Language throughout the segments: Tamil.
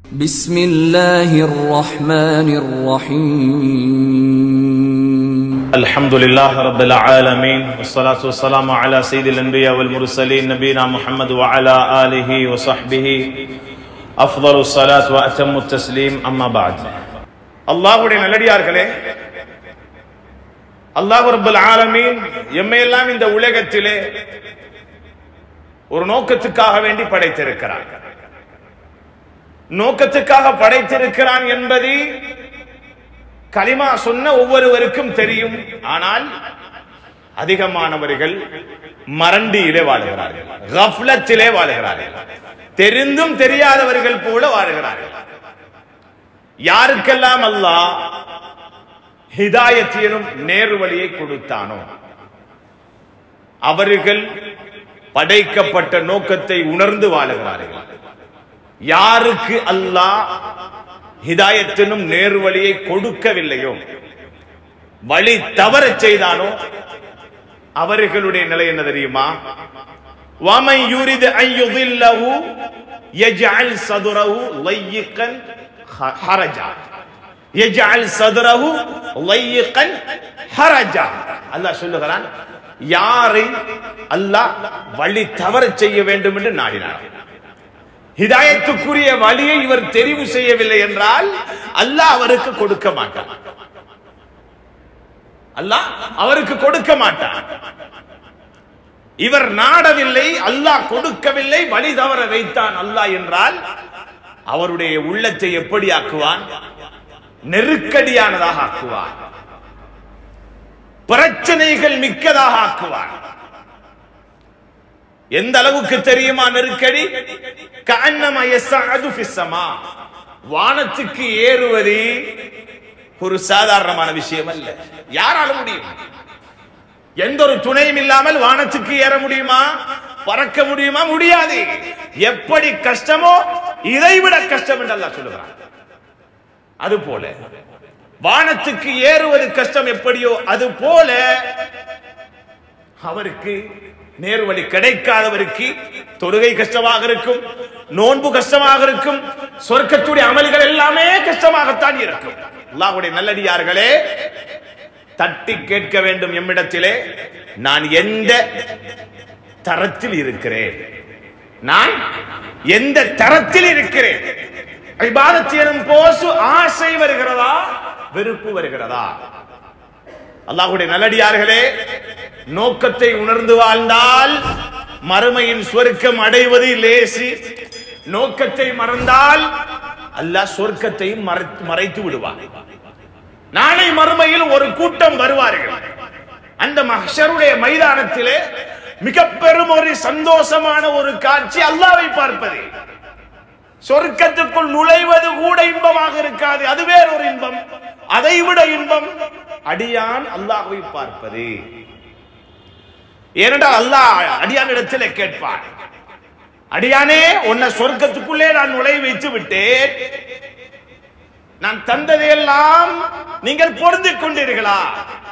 بسم الله الرحمن الرحيم الحمد لله رب العالمين والصلاة والسلام على سيد الأنبياء والمرسلين نبينا محمد وعلى آله وصحبه أفضل الصلاة وأتم التسليم أما بعد அல்லாஹ்வுடைய நல்லடியார்களே அல்லாஹ் ரப்பல் ஆலமீன் எம்மையெல்லாம் இந்த உலகத்திலே ஒரு நோக்கத்துக்காக வேண்டி படைத்திருக்கிறார் நோக்கத்துக்காக படைத்திருக்கிறான் என்பது கலிமா சொன்ன ஒவ்வொருவருக்கும் தெரியும் ஆனால் அதிகமானவர்கள் மறண்டியிலே வாழுகிறார்கள் கஃப்லத்திலே வாழுகிறார்கள் தெரிந்தும் தெரியாதவர்கள் போல வாழுகிறார்கள் யாருக்கெல்லாம் அல்லாஹ் ஹிதாயத்தியனும் நேர் வழியை கொடுத்தானோ அவர்கள் படைக்கப்பட்ட நோக்கத்தை உணர்ந்து வாழுகிறார்கள் யாருக்கு அல்லாஹ் ஹிதாயத்தினும் நேர் வழியை கொடுக்கவில்லையோ வழி தவறச் செய்தானோ அவர்களுடைய நிலை என்ன தெரியுமா وَمَنْ يُرِدْ أَنْ يُضِلَّهُ يَجْعَلْ صَدْرَهُ ضَيِّقًا حَرَجًا يَجْعَلْ صَدْرَهُ ضَيِّقًا حَرَجًا அல்லாஹ் சொல்லுகிறான் யாரை அல்லாஹ் வழி தவறச் செய்ய வேண்டும் என்று நாடினார் ஹிதாயத்துக்குரிய வழியை இவர் தெரிவு செய்யவில்லை என்றால் அல்லாஹ் அவருக்கு கொடுக்க மாட்டான் அல்லாஹ் அவருக்கு கொடுக்க மாட்டான் இவர் நாடவில்லை அல்லாஹ் கொடுக்கவில்லை வழி தவற வைத்தான் அல்லாஹ் என்றால் அவருடைய உள்ளத்தை எப்படி ஆக்குவான் நெருக்கடியானதாக ஆக்குவான் பிரச்சனைகள் மிக்கதாக ஆக்குவான் எந்த அளவுக்கு தெரியுமா நெருக்கடி கண்ணம யஸ்அது ஃபிஸ்ஸமா வானத்துக்கு ஏறுவது ஒரு சாதாரணமான விஷயம் அல்ல யாரால முடியும் எந்த ஒரு துணையும் இல்லாமல் வானத்துக்கு ஏற முடியுமா பறக்க முடியுமா முடியாது எப்படி கஷ்டமோ இதைவிட கஷ்டம் என்று அல்லாஹ் சொல்லுகிறான் அது போல வானத்துக்கு ஏறுவது கஷ்டம் எப்படியோ அது போல அவருக்கு நேர்வழி கிடைக்காதவருக்கு தொழுகை கஷ்டமாக இருக்கும் நோன்பு கஷ்டமாக இருக்கும் சொர்க்கத்துடைய அமல்கள் எல்லாமே கஷ்டமாகத்தான் இருக்கும் அல்லாஹ்வுடைய நல்லடியார்களே தட்டி கேட்க வேண்டும் எம்மிடத்திலே நான் எந்த தரத்தில் இருக்கிறேன் நான் எந்த தரத்தில் இருக்கிறேன் இபாதத்தியனும் போசு ஆசை வருகிறதா வெறுப்பு வருகிறதா அல்லாஹுடைய நல்லடியார்களே நோக்கத்தை உணர்ந்து வாழ்ந்தால் மறுமையின் சொர்க்கம் அடைவது லேசி நோக்கத்தை மறந்தால் அல்லாஹ் சொர்க்கத்தையும் மறைத்து விடுவார் நாளை மறுமையில் ஒரு கூட்டம் வருவார்கள் அந்த மஹருடைய மைதானத்திலே மிக பெரும் ஒரு சந்தோஷமான ஒரு காட்சி அல்லாவை பார்ப்பது சொர்க்கத்துக்குள் நுழைவது கூட இன்பமாக இருக்காது அது வேற ஒரு இன்பம் அதை விட இன்பம் அடியான் அல்லாஹை பார்ப்பது ஏனென்றால் அல்லாஹ் அடியான் இடத்துல கேட்பான் அடியானே உன்னை சொர்க்கத்துக்குள்ளே நான் நுழை வைத்து விட்டேன் நான் தந்ததையெல்லாம் நீங்கள் பொருந்திக் கொண்டீர்களா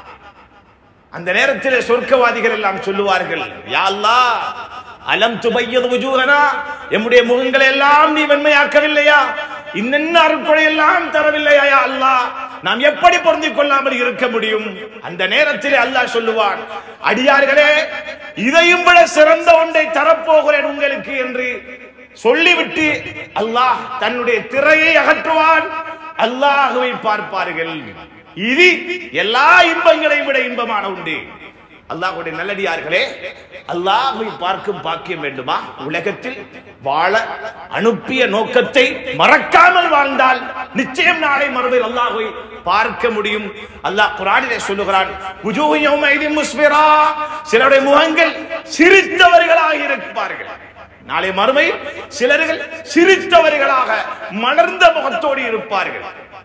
அந்த நேரத்தில் சொர்க்கவாதிகள் எல்லாம் சொல்லுவார்கள் யா அல்லாஹ் அலம் துபையது உஜூகனா எம்முடைய முகங்களை எல்லாம் நீ வெண்மையாக்கவில்லையா இன்னென்ன அருட்கொடை எல்லாம் தரவில்லையா யா அல்லாஹ் நாம் எப்படி பொருந்திக் கொள்ளாமல் இருக்க முடியும் அந்த நேரத்தில் அல்லாஹ் சொல்லுவான் அடியார்களே இதையும் விட சிறந்த ஒன்றை தரப்போகிறேன் உங்களுக்கு என்று சொல்லிவிட்டு அல்லாஹ் தன்னுடைய திரையை அகற்றுவான் அல்லாஹுவை பார்ப்பார்கள் இது எல்லா இன்பங்களை விட இன்பமான உண்டு அல்லாஹுடைய நல்லடியார்களே அல்லாஹை பார்க்கும் பாக்கியம் வேண்டுமா உலகத்தில் வாழ அனுப்பிய நோக்கத்தை மறக்காமல் வாழ்ந்தால் நிச்சயம் நாளை மறுபடியும் அல்லாஹை பார்க்க முடியும் அல்லாஹ் குரானிலே சொல்லுகிறான் சிலருடைய முகங்கள் சிரித்தவர்களாக இருப்பார்கள் நாளை மறுமையில் சிலர்கள் சிரித்தவர்களாக மலர்ந்த முகத்தோடு இருப்பார்கள்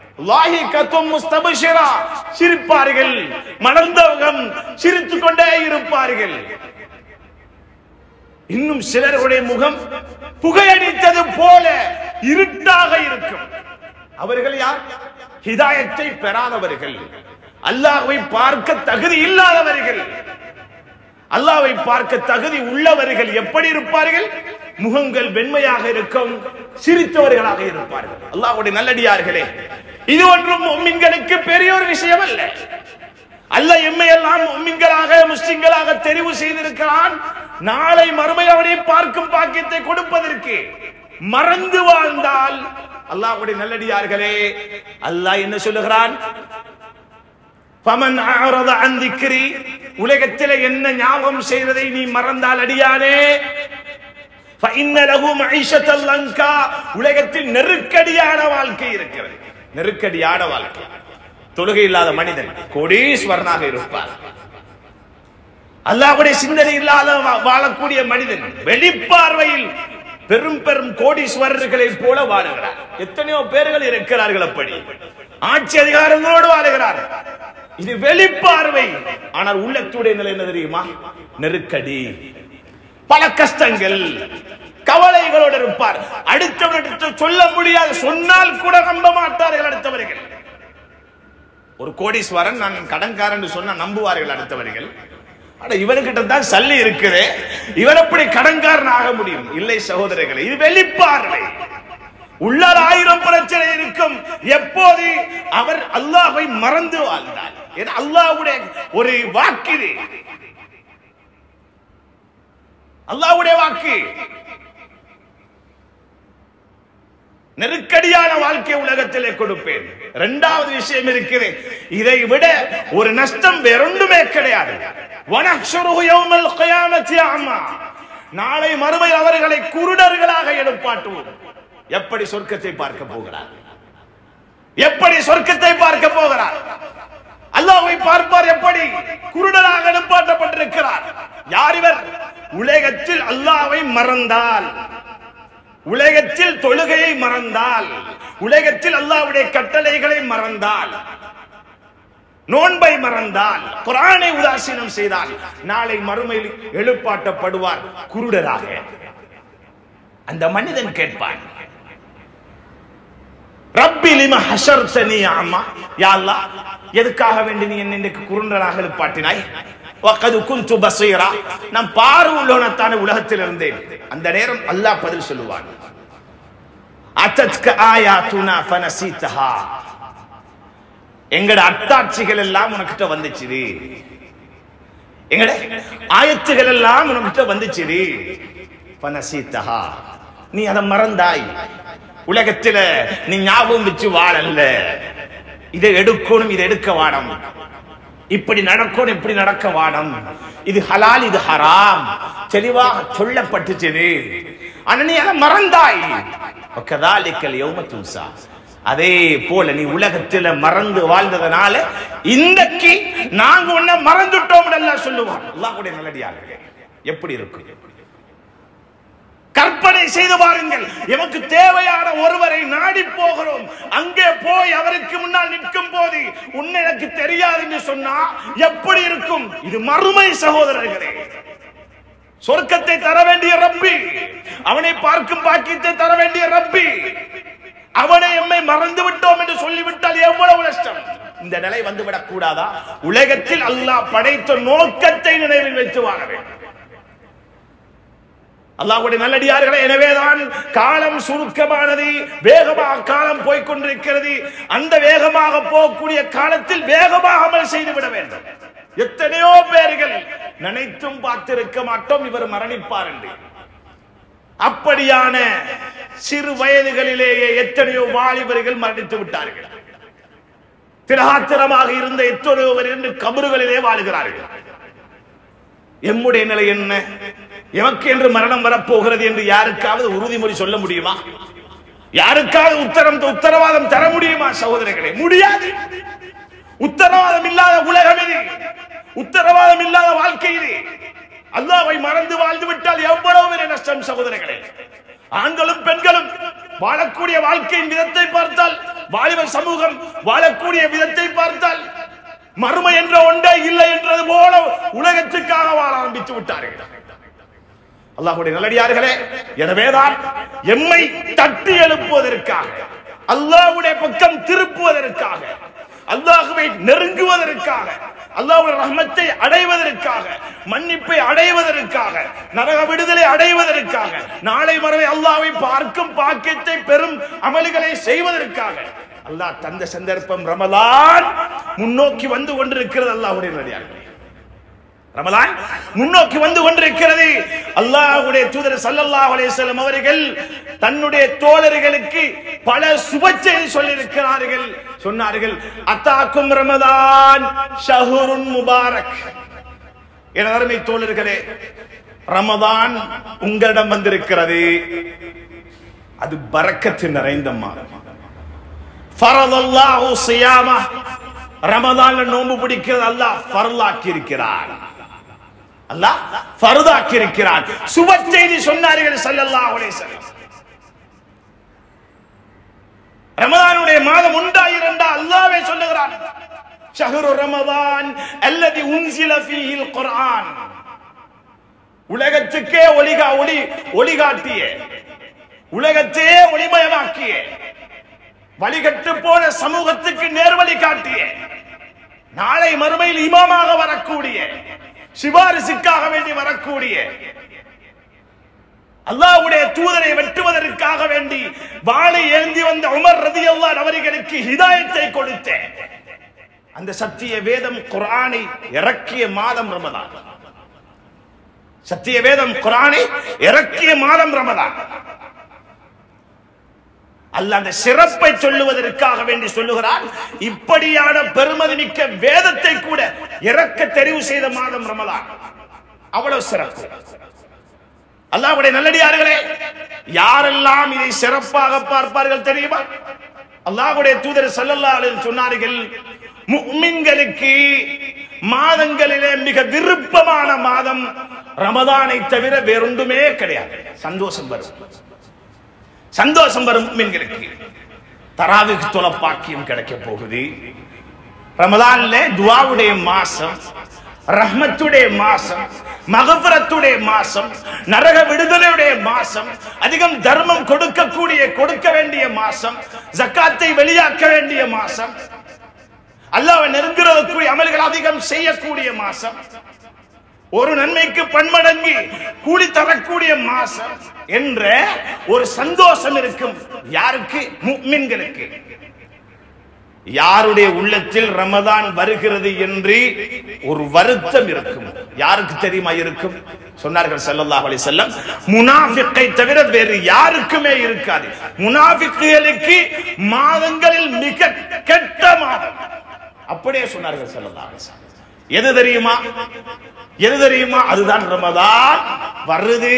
சிரிப்பார்கள் மலர்ந்த முகம் சிரித்துக் கொண்டே இருப்பார்கள் இன்னும் சிலருடைய முகம் புகையடித்தது போல இருட்டாக இருக்கும் அவர்கள் யார் ஹிதாயத்தை பெறாதவர்கள் அல்லாஹ்வை பார்க்க தகுதி இல்லாதவர்கள் அல்லாவை பார்க்க தகுதி உள்ளவர்கள் எப்படி இருப்பார்கள் முகங்கள் வெண்மையாக இருக்கும் சிரித்தவர்களாக இருப்பார்கள் அல்லாஹ்வுடைய நல்லடியார்களே இது ஒன்றும் மும்மின்களுக்கு பெரிய ஒரு விஷயம் அல்ல அல்ல எம்மை எல்லாம் மும்மின்களாக முஸ்லிம்களாக தெரிவு செய்திருக்கிறான் நாளை மறுமை அவனை பார்க்கும் பாக்கியத்தை கொடுப்பதற்கு மறந்து வாழ்ந்தால் அல்லாஹ்வுடைய நல்லடியார்களே அல்லாஹ் என்ன சொல்லுகிறான் ஃபமன் அஅரத அன் திக்ரி உலகத்திலே என்ன ஞாபகம் செய்வதை நீ மறந்தால் அடியானே ஃபஇன்ன லஹு மஈஷத்தல் லங்கா உலகத்தில் நெருக்கடியான வாழ்க்கை இருக்கிறது நெருக்கடியான வாழ்க்கை தொழுகை இல்லாத மனிதன் கோடீஸ்வரனாக இருப்பார் அல்லாஹ்வுடைய சிந்தனை இல்லாத வா- வாழக்கூடிய மனிதன் வெளிப்பார்வையில் பெரும் பெரும் கோடீஸ்வரர்களைப் போல வாழுகிறார் எத்தனையோ பேர்கள் இருக்கிறார்கள் அப்படி ஆட்சி அதிகாரங்களோடு வாழுகிறார் இது வெளிப்பார்வை ஆனால் உள்ளத்துடைய நிலை என்ன தெரியுமா நெருக்கடி பல கஷ்டங்கள் கவலைகளோடு இருப்பார் அடுத்தவரிடத்து சொல்ல முடியாது சொன்னால் கூட நம்ப மாட்டார்கள் அடுத்தவர்கள் ஒரு கோடீஸ்வரன் நான் கடன்காரன் சொன்னா நம்புவார்கள் அடுத்தவர்கள் ஆனா இவனுக்கிட்ட தான் சல்லி இருக்குது இவன் எப்படி கடன்காரன் ஆக முடியும் இல்லை சகோதரர்களே இது வெளிப்பார்வை உள்ளார் ஆயிரம் பிரச்சனை இருக்கும் எப்போது அவர் அல்லாஹ்வை மறந்து வாழ்ந்தார் ஏன்னா அல்லாஹ்வுடைய ஒரு வாக்கு இது அல்லாஹ்வுடைய வாக்கு நெருக்கடியான வாழ்க்கை உலகத்திலே கொடுப்பேன் இரண்டாவது விஷயம் இருக்குது இதை விட ஒரு நஷ்டம் வேறொன்றுமே கிடையாது வனஹ்ஷுருஹு யௌமல் கியாமத்தி அம்மா நாளை மறுமை அவர்களை குருடர்களாக எழுப்பாட்டுவோம் எப்படி சொர்க்கத்தை பார்க்க போகிறார் எப்படி சொர்க்கத்தை பார்க்க போகிறார் அல்லாஹ்வை பார்ப்பார் எப்படி குருடராக எழுப்பாட்டப்பட்டிருக்கிறார் யார் இவர் உலகத்தில் அல்லாஹ்வை மறந்தால் உலகத்தில் தொழுகையை மறந்தால் உலகத்தில் அல்லாஹ்வுடைய கட்டளைகளை மறந்தால் நோன்பை மறந்தால் குரானை உதாசீனம் செய்தால் நாளை மறுமையில் எழுப்பாட்டப்படுவார் குருடராக அந்த மனிதன் கேட்பான் ரப்பி லிம ஹஷர்தனி அம்மா யா அல்லாஹ் எதுக்காக வேண்டி நீ என்னை இன்றைக்கு குருடனாக எழுப்பாட்டினாய் வகது குந்து பசீரா நான் பார்வை உள்ளவனத்தான உலகத்தில் இருந்தேன் அந்த நேரம் அல்லாஹ் பதில் சொல்லுவான் அத்தத்க ஆயாத்துனா ஃபனசீதஹா எங்கட அத்தாட்சிகள் எல்லாம் உனக்கிட்ட வந்துச்சுது எங்கட ஆயத்துகள் எல்லாம் உனக்கிட்ட வந்துச்சுது ஃபனசீதஹா நீ அதை மறந்தாய் உலகத்துல நீ ஞாபகம் வச்சு வாழல்ல இதை எடுக்கணும் இதை எடுக்க வாடம் இப்படி நடக்கணும் இப்படி நடக்க வாடம் இது ஹலால் இது ஹராம் தெளிவாக சொல்லப்பட்டுச்சு ஆனா நீ அதை மறந்தாய் கதாலிக்கல் யௌம துன்சா அதே போல நீ உலகத்துல மறந்து வாழ்ந்ததனால இன்றைக்கு நாங்க உன்னை மறந்துட்டோம் எல்லாம் சொல்லுவோம் அல்லாஹ்வுடைய நல்லடியார்களே எப்படி இருக்கு கற்பனை செய்து பாருங்கள் எமக்கு தேவையான ஒருவரை நாடி போகிறோம் அங்கே போய் அவருக்கு முன்னால் நிற்கும் போது உன்னை எனக்கு தெரியாது என்று சொன்னா எப்படி இருக்கும் இது மறுமை சகோதரர்களே சொர்க்கத்தை தர வேண்டிய ரப்பி அவனை பார்க்கும் பாக்கியத்தை தர வேண்டிய ரப்பி அவனை எம்மை மறந்து விட்டோம் என்று சொல்லிவிட்டால் எவ்வளவு நஷ்டம் இந்த நிலை வந்துவிடக் கூடாதா உலகத்தில் அல்லாஹ் படைத்த நோக்கத்தை நினைவில் வைத்து வாழ வேண்டும் அல்லாஹ்வுடைய நல்லடியார்களே எனவேதான் காலம் சுருக்கமானது வேகமாக காலம் போய்க்கொண்டிருக்கிறது அந்த வேகமாக போகக்கூடிய காலத்தில் வேகமாக அமல் செய்து விட வேண்டும் எத்தனையோ பேர்கள் நினைத்தும் பார்த்திருக்க மாட்டோம் இவர் மரணிப்பார் என்று அப்படியான சிறு வயதுகளிலேயே எத்தனையோ வாலிபர்கள் மரணித்து விட்டார்கள் திரகாத்திரமாக இருந்த எத்தனையோ பேர் என்று கபறுகளிலே வாழுகிறார்கள் எம்முடைய நிலை என்ன எமக்கு என்று மரணம் வரப்போகிறது என்று யாருக்காவது உறுதிமொழி சொல்ல முடியுமா யாருக்காவது உத்தரம் உத்தரவாதம் தர முடியுமா சகோதரர்களே முடியாது உத்தரவாதம் இல்லாத உலகம் இது உத்தரவாதம் இல்லாத வாழ்க்கை இது அல்லாவை மறந்து வாழ்ந்து விட்டால் எவ்வளவு பெரிய நஷ்டம் சகோதரர்களே ஆண்களும் பெண்களும் வாழக்கூடிய வாழ்க்கையின் விதத்தை பார்த்தால் வாலிப சமூகம் வாழக்கூடிய விதத்தை பார்த்தால் மறுமை என்ற ஒன்றே இல்லை என்றது போல உலகத்துக்காக வாழ ஆரம்பித்து விட்டார்கள் அல்லாஹ்வுடைய நல்லடியார்களே எனவேதான் எம்மை தட்டி எழுப்புவதற்காக அல்லாஹ்வுடைய பக்கம் திருப்புவதற்காக அல்லாஹுவை நெருங்குவதற்காக அல்லாஹ்வுடைய ரஹ்மத்தை அடைவதற்காக மன்னிப்பை அடைவதற்காக நரக விடுதலை அடைவதற்காக நாளை மறுவை அல்லாஹ்வை பார்க்கும் பாக்கியத்தை பெறும் அமல்களை செய்வதற்காக அல்லாஹ் தந்த சந்தர்ப்பம் ரமலான் முன்னோக்கி வந்து கொண்டிருக்கிறது அல்லாஹ்வுடைய நடிகார்களே ரமலான் முன்னோக்கி வந்து கொண்டிருக்கிறது அல்லாஹ்வுடைய தூதர் ஸல்லல்லாஹு அலைஹி வஸல்லம் அவர்கள் தன்னுடைய தோழர்களுக்கு பல சுப செய்தி சொல்லியிருக்கிறார்கள் சொன்னார்கள் அத்தாக்கும் ரமதான் ஷஹுருன் முபாரக் என அருமை தோழர்களே ரமதான் உங்களிடம் வந்திருக்கிறது அது பரக்கத்து நிறைந்த மாதம் ஃபரதல்லாஹு சியாமா ரமதான்ல நோன்பு பிடிக்கிறது அல்லாஹ் ஃபர்லாக்கி இருக்கிறார் அல்லாஹ் ஃபர்தாக்கி இருக்கிறார் சுப செய்தி சொன்னார்கள் ஸல்லல்லாஹு அலைஹி வஸல்லம் ரமதானுடைய மாதம் உண்டா இரண்டா அல்லாஹ்வே சொல்லுகிறான் ஷஹ்ரு ரமதான் அல்லதி உன்சில ஃபீஹில் குர்ஆன் உலகத்துக்கே ஒளிகா ஒளி ஒளிகாட்டிய உலகத்தையே ஒளிமயமாக்கிய வழிகட்டு போன சமூகத்துக்கு நேர்வழி காட்டிய நாளை மறுமையில் இமாமாக வரக்கூடிய சிபாரிசுக்காக வேண்டி வரக்கூடிய அல்லாஹ்வுடைய தூதரை வெட்டுவதற்காக வேண்டி வாளை ஏந்தி வந்த உமர் ரதியல்லாஹ் அவர்களுக்கு ஹிதாயத்தை கொடுத்த அந்த சத்திய வேதம் குர்ஆனை இறக்கிய மாதம் ரமதான் சத்திய வேதம் குர்ஆனை இறக்கிய மாதம் ரமதான் அல்ல அந்த சிறப்பை சொல்லுவதற்காக வேண்டி சொல்லுகிறான் இப்படியான பெருமதி மிக்க வேதத்தை கூட இறக்க தெரிவு செய்த மாதம் ரமலான் அவ்வளவு சிறப்பு அல்லாஹ்வுடைய நல்லடியார்களே யாரெல்லாம் இதை சிறப்பாக பார்ப்பார்கள் தெரியுமா அல்லாஹ்வுடைய தூதர் ஸல்லல்லாஹு அலைஹி வஸல்லம் சொன்னார்கள் முஃமின்களுக்கு மாதங்களிலே மிக விருப்பமான மாதம் ரமதானை தவிர வேறொன்றுமே கிடையாது சந்தோஷம் வரும் சந்தோஷம் வரும் மீன்களுக்கு தராவிக்கு தொலை பாக்கியம் கிடைக்க போகுது ரமதான்ல துவாவுடைய மாசம் ரஹ்மத்துடைய மாசம் மகபரத்துடைய மாசம் நரக விடுதலையுடைய மாசம் அதிகம் தர்மம் கொடுக்கக்கூடிய கொடுக்க வேண்டிய மாசம் ஜக்காத்தை வெளியாக்க வேண்டிய மாசம் அல்லாஹ் நெருங்குறதுக்குரிய அமல்கள் அதிகம் செய்யக்கூடிய மாசம் ஒரு நன்மைக்கு பன்மடங்கு கூலி தரக்கூடிய மாசம் என்ற ஒரு சந்தோஷம் இருக்கும் யாருக்கு முக்மின்களுக்கு யாருடைய உள்ளத்தில் ரமதான் வருகிறது என்று ஒரு வருத்தம் இருக்கும் யாருக்கு தெரியுமா இருக்கும் சொன்னார்கள் ஸல்லல்லாஹு அலைஹி வஸல்லம் முனாஃபிக்கை தவிர வேறு யாருக்குமே இருக்காது முனாஃபிக்குகளுக்கு மாதங்களில் மிக கெட்ட மாதம் அப்படியே சொன்னார்கள் ஸல்லல்லாஹு அலைஹி வஸல்லம் எது தெரியுமா எது தெரியுமா அதுதான் ரமதான் வருது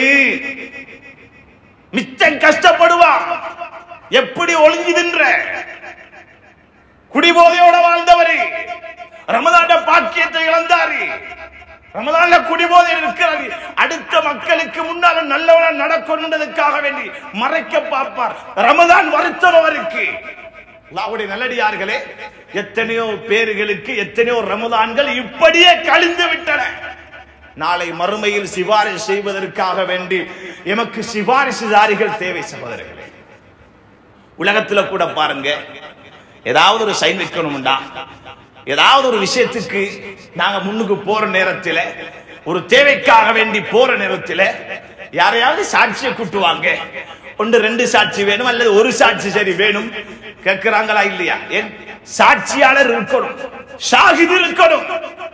மிச்சம் கஷ்டப்படுவான் எப்படி ஒளிஞ்சுதின்ற குடிபோதையோட வாழ்ந்தவரு ரமதான பாக்கியத்தை இழந்தாரு ரமதான்ல குடிபோதை இருக்கிறாரு அடுத்த மக்களுக்கு முன்னால நல்லவன நடக்கணுன்றதுக்காக வேண்டி மறைக்க பார்ப்பார் ரமதான் வருத்தம் அவருக்கு அல்லாஹ்வுடைய நல்லடியார்களே எத்தனையோ பேர்களுக்கு எத்தனையோ ரமதான்கள் இப்படியே கழிந்து விட்டன நாளை மறுமையில் சிபாரிசு செய்வதற்காக வேண்டி எமக்கு சிபாரிசுதாரிகள் தேவை சகோதரர்களே உலகத்துல கூட பாருங்க ஏதாவது ஒரு சைன் வைக்கணும்டா ஏதாவது ஒரு விஷயத்துக்கு நாங்க முன்னுக்கு போற நேரத்தில் ஒரு தேவைக்காக வேண்டி போற நேரத்தில் யாரையாவது சாட்சியை கூட்டுவாங்க ஒன்று ரெண்டு சாட்சி வேணும் அல்லது ஒரு சாட்சி சரி வேணும் கேட்கிறாங்களா இல்லையா ஏன் சாட்சியாளர் இருக்கணும் ஷாஹித் இருக்கணும்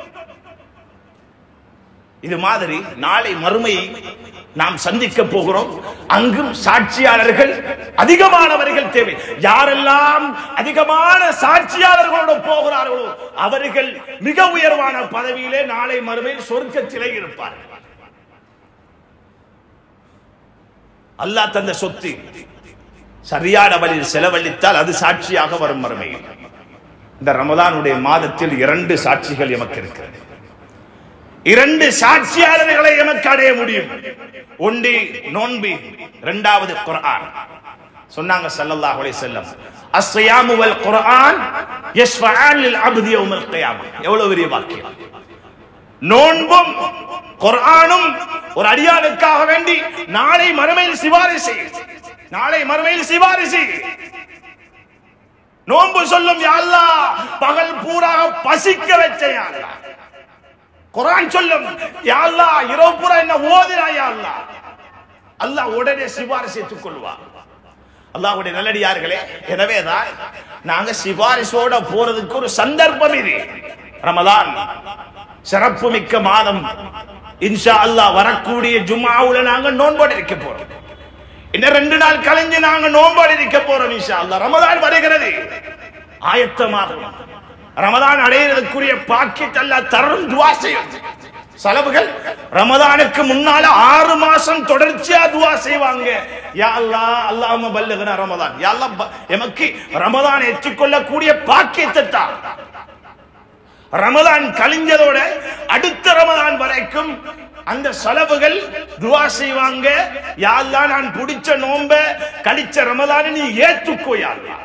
இது மாதிரி நாளை மறுமையை நாம் சந்திக்க போகிறோம் அங்கும் சாட்சியாளர்கள் அதிகமானவர்கள் தேவை யாரெல்லாம் அதிகமான சாட்சியாளர்களோடு போகிறார்களோ அவர்கள் மிக உயர்வான பதவியிலே நாளை மறுமையில் சொர்க்கத்திலே இருப்பார்கள் அல்லாஹ் தந்த சொத்து சரியான வழியில் செலவழித்தால் அது சாட்சியாக வரும் மறுமையில் இந்த ரமதானுடைய மாதத்தில் இரண்டு சாட்சிகள் எமக்கு இருக்கிறது இரண்டு சாட்சியாளர்களை எமக்கு அடைய முடியும் ஒன்று நோன்பி இரண்டாவது குர்ஆன் சொன்னாங்க ஸல்லல்லாஹு அலைஹி வஸல்லம் அஸ்ஸியாமு வல் குர்ஆன் யஸ்ஃபஆன் லில் அப்தி யௌமல் கியாமah எவ்வளவு பெரிய வாக்கியம் நோன்பும் குர்ஆனும் ஒரு அடியானுக்காக வேண்டி நாளை மறுமையில் சிபாரிசு நாளை மறுமையில் சிபாரிசு நோன்பு சொல்லும் யா அல்லாஹ் பகல் பூரா பசிக்க வச்ச யா அல்லாஹ் குர்ஆன் சொல்லும் யா அல்லாஹ் இரவு பூரா என்ன ஓதினாய் யா அல்லாஹ் அல்லாஹ் உடனே சிபாரிசு ஏற்றுக்கொள்வார் அல்லாஹ்வுடைய நல்லடியார்களே எனவேதான் நாங்க சிபாரிசோட போறதுக்கு ஒரு சந்தர்ப்பம் இது ரமதான் சிறப்பு மிக்க மாதம் இன்ஷா அல்லாஹ் வரக்கூடிய ஜும்ஆவுல நாங்க நோன்போடு இருக்க போறோம் இன்னும் ரெண்டு நாள் கழிஞ்சு நாங்க நோன்போடு இருக்க போறோம் இன்ஷா அல்லாஹ் ரமதான் வருகிறது ஆயத்தமாகும் ரமதான் அடையிறதுக்குரிய பாக்கியத்தை அல்லாஹ் தரும் துவா செய்யும் செலவுகள் ரமதானுக்கு முன்னால ஆறு மாசம் தொடர்ச்சியா துவா செய்வாங்க யா அல்லாஹ் அல்லாஹ்ம பல்லுகன ரமதான் யா அல்லாஹ் ப- எமக்கு ரமதான் ஏற்றுக்கொள்ளக்கூடிய பாக்கியத்தை தான் ரமதான் கழிஞ்சதோட அடுத்த ரமதான் வரைக்கும் அந்த செலவுகள் துவா செய்வாங்க யா அல்லாஹ் நான் பிடிச்ச நோம்ப கழிச்ச ரமதானை நீ ஏத்துக்கோ யா அல்லாஹ்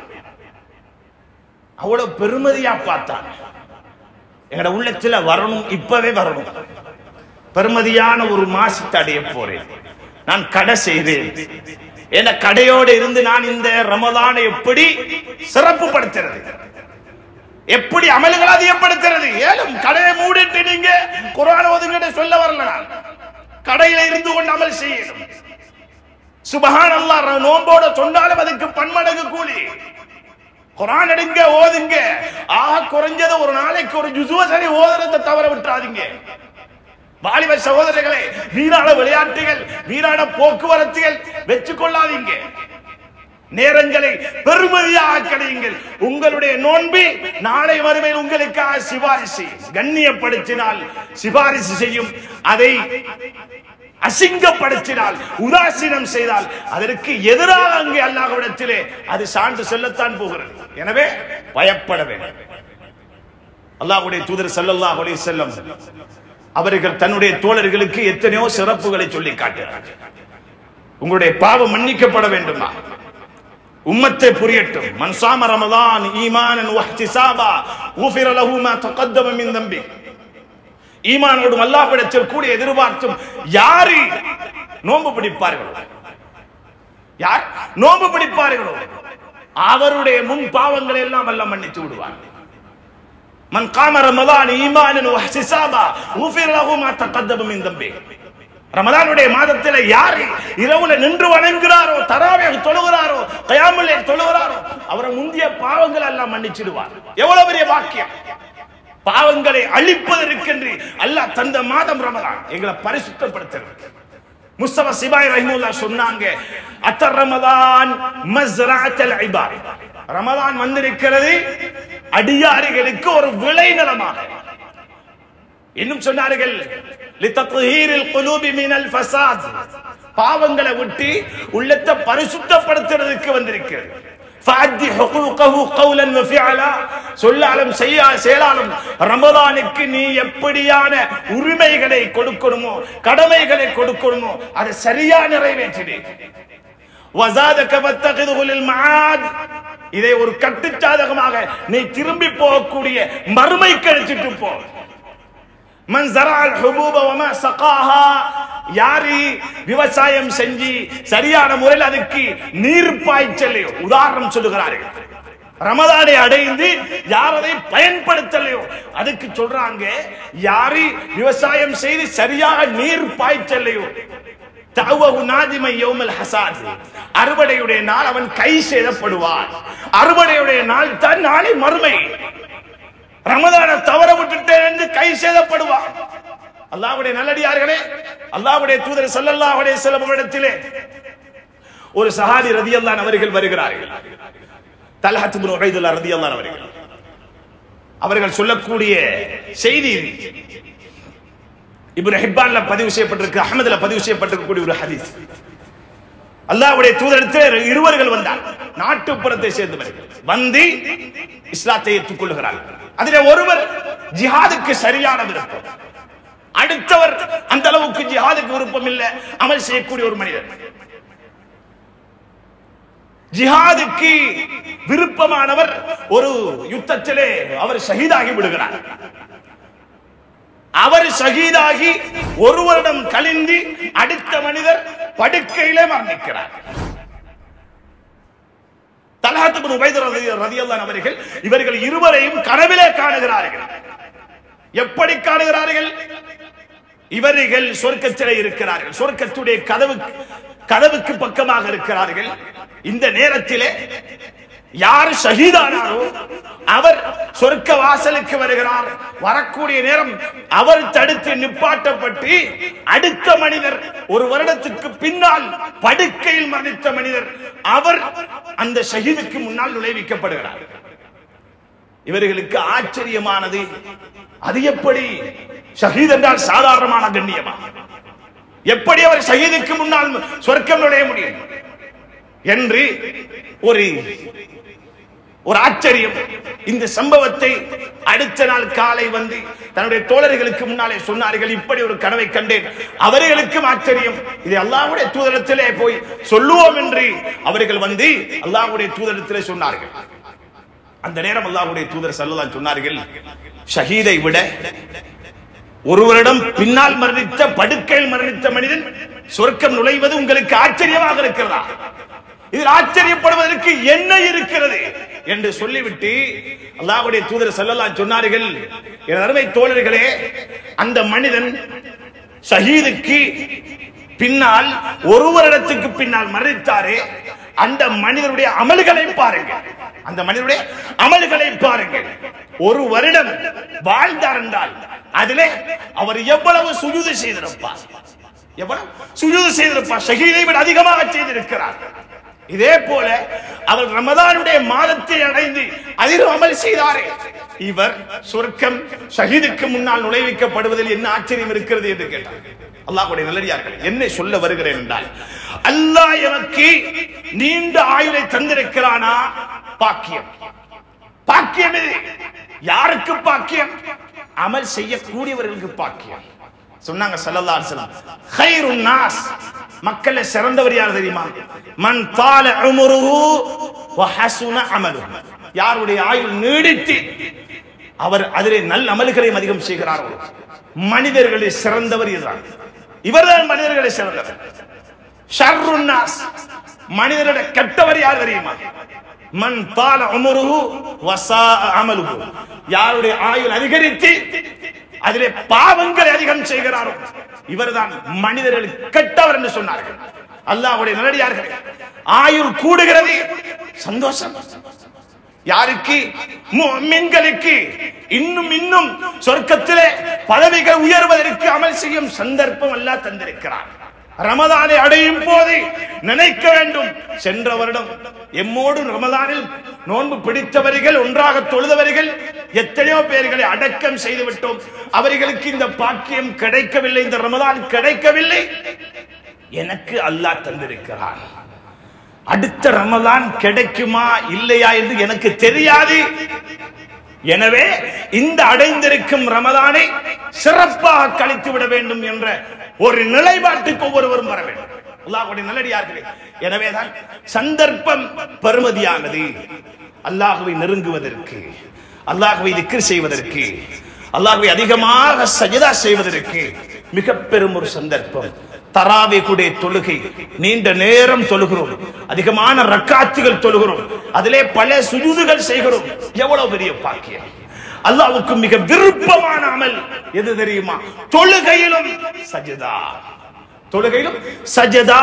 அவ்வளவு பெருமதியா பார்த்தாங்க எங்கட உள்ளத்துல வரணும் இப்பவே வரணும் பெருமதியான ஒரு மாசத்தை அடைய போறேன் நான் கடை செய்தேன் என கடையோடு இருந்து நான் இந்த ரமதானை எப்படி சிறப்பு படுத்துறது எப்படி அமல்கள் அதிகப்படுத்துறது ஏலும் கடையை மூடிட்டு நீங்க குரான் ஒதுங்கிட்ட சொல்ல வரல நான் கடையில இருந்து கொண்டு அமல் செய்யணும் சுபஹான் அல்லாஹ் நோம்போட சொன்னாலும் அதுக்கு பன்மடங்கு கூலி குரான் எடுங்க ஓதுங்க ஆக குறைஞ்சது ஒரு நாளைக்கு ஒரு ஜுசுவ சரி ஓதுறதை தவற விட்டுறாதீங்க வாலிப சகோதரர்களே வீராட விளையாட்டுகள் வீராட போக்குவரத்துகள் வெச்சு கொள்ளாதீங்க நேரங்களை பெருமதியாக கிடையுங்கள் உங்களுடைய நோன்பி நாளை மறுமையில் உங்களுக்காக சிபாரிசு கண்ணியப்படுத்தினால் சிபாரிசு செய்யும் அதை அசிங்கப்படுத்தினால் உதாசீனம் செய்தால் அதற்கு எதிராக அங்கே அல்லாஹ்விடத்திலே அது சான்று சொல்லத்தான் போகிறது எனவே பயப்பட வேண்டும் அல்லாஹ்வுடைய தூதர் ஸல்லல்லாஹு அலைஹி வஸல்லம் அவர்கள் தன்னுடைய தோழர்களுக்கு எத்தனையோ சிறப்புகளை சொல்லி காட்டுகிறார்கள் உங்களுடைய பாவம் மன்னிக்கப்பட வேண்டுமா உம்மத்தை புரியட்டும் மன்சாம ரமதான் ஈமானன் வஹ்திசாபா ஊஃபிர லஹு மா தகத்தம மின் தம்பி ஈமானோடும் அல்லாஹ்விடத்தில் கூடிய எதிர்பார்த்தும் யாரு நோன்பு பிடிப்பார்களோ யார் நோன்பு பிடிப்பார்களோ அவருடைய முன் பாவங்களை எல்லாம் அல்லாஹ் மன்னித்து விடுவார் மன் காம ரமதான் ஈமானன் வஹ்திசாபா ஊஃபிர லஹு மா தகத்தம மின் தம்பி ரமதானுடைய மாதத்தில் யார் இரவுல நின்று வணங்குகிறாரோ தராவே தொழுகிறாரோ கயாமுல்லை தொழுகிறாரோ அவரை முந்திய பாவங்கள் எல்லாம் மன்னிச்சிடுவார் எவ்வளவு பெரிய வாக்கியம் பாவங்களை அழிப்பதற்கென்று அல்லாஹ் தந்த மாதம் ரமதான் எங்களை பரிசுத்தப்படுத்துறது முஸ்தபா சிபாய் ரஹிமுல்லா சொன்னாங்க அத்தர் ரமதான் மஸ்ரஅத்தல் இபாத் ரமதான் வந்திருக்கிறது அடியாரிகளுக்கு ஒரு விளைநிலமாக இன்னும் சொன்னார்கள் லித்தத்ஹீரில் குலூபி மினல் ஃபசாத் பாவங்களை விட்டு உள்ளத்தை பரிசுத்தப்படுத்துறதுக்கு வந்திருக்கிறது فأدي حقوقه قولا وفعلا சொல்லாலும் செய்யா செயலாலும் ரமதானுக்கு நீ எப்படியான உரிமைகளை கொடுக்கணுமோ கடமைகளை கொடுக்கணுமோ அதை சரியா நிறைவேற்றிடு வசாதக வத்தகிதுஹு லில் மஆத் இதை ஒரு கட்டுச்சாதகமாக நீ திரும்பி போகக்கூடிய மறுமை கழிச்சிட்டு போ மன் ஜரஅல் ஹுபூப வமா சகாஹா யாரு விவசாயம் செஞ்சு சரியான முறையில் அதுக்கு நீர் பாய்ச்சலையோ உதாரணம் சொல்லுகிறார்கள் ரமதானை அடைந்து யார் அதை பயன்படுத்தலையோ அதுக்கு சொல்றாங்க யாரு விவசாயம் செய்து சரியாக நீர் பாய்ச்சலையோ தஅவஹு நாதிமை யௌமல் ஹசாத் அறுவடையுடைய நாள் அவன் கை செய்தப்படுவான் அறுவடையுடைய நாள் தான் நாளை மறுமை ரமதான தவற விட்டுட்டேன் என்று கை சேதப்படுவான் அல்லாஹ்வுடைய நல்லடியார்களே அல்லாஹ்வுடைய தூதர் ஸல்லல்லாஹு அலைஹி வஸல்லம் இடத்திலே ஒரு சஹாபி ரதியல்லாஹு அவர்கள் வருகிறார்கள் தல்ஹத் இப்னு உபைதுல்லா ரதியல்லாஹு அவர்கள் அவர்கள் சொல்லக்கூடிய செய்தி இது. இப்னு ஹிப்பான்ல பதிவு செய்யப்பட்டிருக்கு அஹ்மதுல பதிவு செய்யப்பட்டிருக்கக்கூடிய ஒரு ஹதீஸ் அல்லாஹ்வுடைய தூதரத்தில் இருவர்கள் வந்தார் நாட்டுப்புறத்தை சேர்ந்தவர்கள் வந்து இஸ்லாத்தை ஏற்றுக்கொள்கிறார்கள் அதிலே ஒருவர் ஜிஹாதுக்கு சரியான விருப்பம் அடுத்தவர் அந்த அளவுக்கு ஜிஹாதுக்கு விருப்பம் இல்லை அமல் செய்யக்கூடிய ஒரு மனிதர் ஜிஹாதுக்கு விருப்பமானவர் ஒரு யுத்தத்திலே அவர் ஷஹீதாகி விடுகிறார் அவர் ஷஹீதாகி ஒரு வருடம் கழிந்து அடுத்த மனிதர் படுக்கையிலே மரணிக்கிறார் தலஹத் இப்னு உபைத் ரதி- ரதியல்லாஹு அவர்கள் இவர்கள் இருவரையும் கனவிலே காணுகிறார்கள் எப்படி காணுகிறார்கள் இவர்கள் சொர்க்கத்திலே இருக்கிறார்கள் சொர்க்கத்துடைய கதவு கதவுக்கு பக்கமாக இருக்கிறார்கள் இந்த நேரத்திலே யார் ஷஹீதானாரோ அவர் சொர்க்க வாசலுக்கு வருகிறார் வரக்கூடிய நேரம் அவர் தடுத்து நிப்பாட்டப்பட்டு அடுத்த மனிதர் ஒரு வருடத்துக்கு பின்னால் படுக்கையில் மரணித்த மனிதர் அவர் அந்த ஷஹீதுக்கு முன்னால் நுழைவிக்கப்படுகிறார் இவர்களுக்கு ஆச்சரியமானது அது எப்படி ஷஹீத் என்றால் சாதாரணமான கண்ணியமா எப்படி அவர் ஷஹீதுக்கு முன்னால் சொர்க்கம் நுழைய முடியும் என்று ஒரு ஒரு ஆச்சரியம் இந்த சம்பவத்தை அடுத்த நாள் காலை வந்து தன்னுடைய தோழர்களுக்கு முன்னாலே சொன்னார்கள் இப்படி ஒரு கனவை கண்டேன் அவர்களுக்கும் ஆச்சரியம் இது அல்லாஹ்வுடைய தூதரத்திலே போய் சொல்லுவோம் என்று அவர்கள் வந்து அல்லாஹ்வுடைய தூதரத்திலே சொன்னார்கள் அந்த நேரம் அல்லாஹ்வுடைய தூதர் சல்லல்லாஹு சொன்னார்கள் ஷஹீதை விட ஒருவரிடம் பின்னால் மரணித்த படுக்கையில் மரணித்த மனிதன் சொர்க்கம் நுழைவது உங்களுக்கு ஆச்சரியமாக இருக்கிறதா இதில் ஆச்சரியப்படுவதற்கு என்ன இருக்கிறது என்று சொல்லிவிட்டு அல்லாஹ்வுடைய தூதர் ஸல்லல்லாஹு சொன்னார்கள் என் அருமை தோழர்களே அந்த மனிதன் ஷஹீதுக்கு பின்னால் ஒரு வருடத்துக்கு பின்னால் மரணித்தாரே அந்த மனிதனுடைய அமல்களை பாருங்கள் அந்த மனிதனுடைய அமல்களை பாருங்கள் ஒரு வருடம் வாழ்ந்தார் என்றால் அதிலே அவர் எவ்வளவு சுஜூது செய்திருப்பார் எவ்வளவு சுஜூது செய்திருப்பார் ஷஹீதை விட அதிகமாக செய்திருக்கிறார் இதே போல அவர் ரமதானுடைய மாதத்தை அடைந்து அதிலும் அமல் செய்தாரே இவர் சொர்க்கம் ஷஹீதுக்கு முன்னால் நுழைவிக்கப்படுவதில் என்ன ஆச்சரியம் இருக்கிறது என்று கேட்டார் அல்லாஹ்வுடைய நல்லடியார்கள் என்ன சொல்ல வருகிறேன் என்றால் அல்லாஹ் எனக்கு நீண்ட ஆயுளை தந்திருக்கிறானா பாக்கியம் பாக்கியம் இது யாருக்கு பாக்கியம் அமல் செய்யக்கூடியவர்களுக்கு பாக்கியம் சொன்னாங்க ஸல்லல்லாஹு அலைஹி வஸல்லம் கைருன் நாஸ் மக்கள்ல சிறந்தவர் யார் தெரியுமா மன் தால உம்ருஹு வ ஹஸுன அமலுஹு யாருடைய ஆயுள் நீடித்து அவர் அதிலே நல்ல அமல்களையும் அதிகம் செய்கிறார்களோ மனிதர்களில் சிறந்தவர் இதுதான் இவர்தான் மனிதர்களை சிறந்தவர் ஷர்ருன் நாஸ் மனிதரோட கெட்டவர் யார் தெரியுமா மன் தால உமருஹு வசா அமலுஹு யாருடைய ஆயுள் அதிகரித்து அதிலே பாவங்களை அதிகம் செய்கிறாரோ இவர்தான் மனிதர்கள் கெட்டவர் என்று சொன்னார்கள் அல்லாஹ்வுடைய நல்லடியார்களே ஆயுள் கூடுகிறது சந்தோஷம் யாருக்கு முஃமின்களுக்கு இன்னும் இன்னும் சொர்க்கத்திலே பதவிகள் உயர்வதற்கு அமல் செய்யும் சந்தர்ப்பம் அல்லாஹ் தந்திருக்கிறார் ரமதானை அடையும் போது நினைக்க வேண்டும் சென்ற வருடம் எம்மோடு ரமதானில் நோன்பு பிடித்தவர்கள் ஒன்றாக தொழுதவர்கள் எத்தனையோ பேர்களை அடக்கம் செய்து விட்டோம் அவர்களுக்கு இந்த பாக்கியம் கிடைக்கவில்லை இந்த ரமதான் கிடைக்கவில்லை எனக்கு அல்லாஹ் தந்திருக்கிறான் அடுத்த ரமதான் கிடைக்குமா இல்லையா என்று எனக்கு தெரியாது எனவே இந்த அடைந்திருக்கும் ரமதானை சிறப்பாக கழித்து விட வேண்டும் என்ற ஒரு நிலைப்பாட்டுக்கு ஒவ்வொருவரும் வர வேண்டும் அல்லாஹ்வுடைய நல்லடியார்களே எனவேதான் சந்தர்ப்பம் பெருமதியானது அல்லாஹுவை நெருங்குவதற்கு அல்லாஹுவை திக்ர் செய்வதற்கு அல்லாஹுவை அதிகமாக சஜதா செய்வதற்கு மிக பெரும் ஒரு சந்தர்ப்பம் தராவிகுடைய தொழுகை நீண்ட நேரம் தொழுகிறோம் அதிகமான ரக்காத்துகள் தொழுகிறோம் அதிலே பல சுஜூதுகள் செய்கிறோம் எவ்வளவு பெரிய பாக்கியம் அல்லாஹ்வுக்கு மிக விருப்பமான அமல் எது தெரியுமா தொழுகையிலும் சஜதா தொழுகையிலும் சஜதா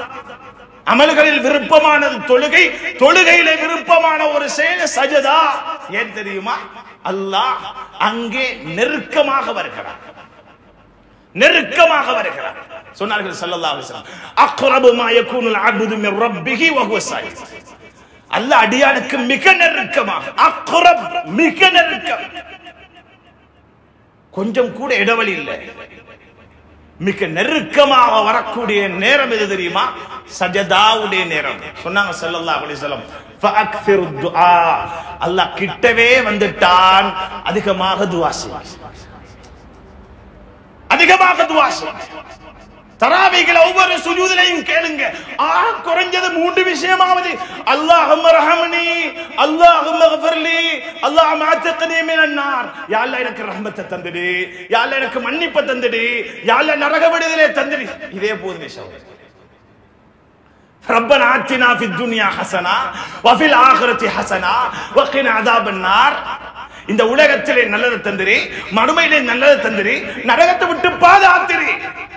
அமல்களில் விருப்பமானது தொழுகை தொழுகையில விருப்பமான ஒரு செயல் சஜதா ஏன் தெரியுமா அல்லாஹ் அங்கே நெருக்கமாக வருகிறார் நெருக்கமாக வருகிறார் சொன்னார்கள் ஸல்லல்லாஹு அலைஹி வஸல்லம் அக்ரபு மா யகூனுல் அப்து மின் ரப்பிஹி வ ஹுவ சாயித் அல்லாஹ் அடியானுக்கு மிக நெருக்கமாக அக்ரப் மிக நெருக்கம் கொஞ்சம் கூட இடைவெளி இல்லை மிக நெருக்கமாக வரக்கூடிய நேரம் எது தெரியுமா சஜதாவுடைய நேரம் சொன்னாங்க ஸல்லல்லாஹு அலைஹி வஸல்லம் ஃபஅக்ஸிரு துஆ அல்லாஹ் கிட்டவே வந்துட்டான் அதிகமாக துஆ செய் அதிகமாக துஆ செய் தராவிகள் ஒவ்வொரு சுஜூதிலையும் கேளுங்க ஆ குறைஞ்சது மூன்று விஷயமாவது அல்லாஹும் ரஹமனி அல்லாஹும் மக்ஃபிர்லி அல்லாஹ் மாத்தக்னி மினன் நார் யா அல்லாஹ் எனக்கு ரஹமத்தை தந்துடு யா அல்லாஹ் எனக்கு மன்னிப்பை தந்துடு யா அல்லாஹ் நரக விடுதலை தந்துடு இதே போதுமே சகோதரர் ரப்பனா ஆத்தினா ஃபித் துன்யா ஹஸனா வஃபில் ஆகிரத்தி ஹஸனா வகினா அதாபன் நார் இந்த உலகத்திலே நல்லதை தந்திரி மறுமையிலே நல்லதை தந்திரி நரகத்தை விட்டு பாதுகாத்திரி